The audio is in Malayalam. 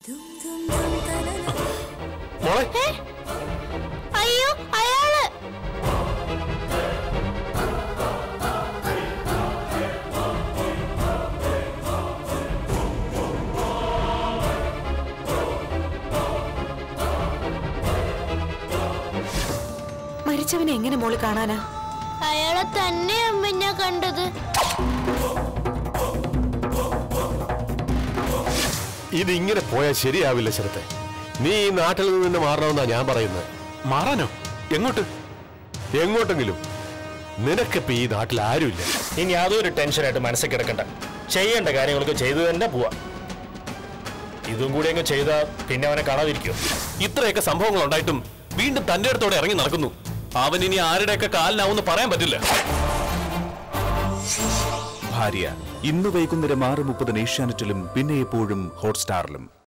മോളെ അയ്യോ അയാള് മരിച്ചവനെ എങ്ങനെ മോള് കാണാനാ അയാളെ തന്നെ അമ്മ ഞാൻ കണ്ടത് ഇതിങ്ങനെ പോയാൽ ശരിയാവില്ല ശരത്തെ നീ ഈ നാട്ടിൽ നിന്ന് മാറണമെന്നാ ഞാൻ പറയുന്നത് മാറാനോ എങ്ങോട്ട് എങ്ങോട്ടെങ്കിലും നിനക്കിപ്പോ ഈ നാട്ടിൽ ആരുമില്ല ഇനി അതൊരു ടെൻഷനായിട്ട് മനസ്സിൽ കിടക്കണ്ട ചെയ്യേണ്ട കാര്യങ്ങളൊക്കെ ചെയ്തു തന്നെ പോവാ ഇതും കൂടി അങ്ങ് ചെയ്താ പിന്നെ അവനെ കാണാതിരിക്കും ഇത്രയൊക്കെ സംഭവങ്ങൾ ഉണ്ടായിട്ടും വീണ്ടും തന്റെ അടുത്തോടെ ഇറങ്ങി നടക്കുന്നു അവൻ ഇനി ആരുടെയൊക്കെ കാലിനാവെന്ന് പറയാൻ പറ്റില്ല ഭാര്യ ഇന്ന് വൈകുന്നേരം ആറ് മുപ്പതിന് ഏഷ്യാനെറ്റിലും പിന്നെ എപ്പോഴും ഹോട്ട്സ്റ്റാറിലും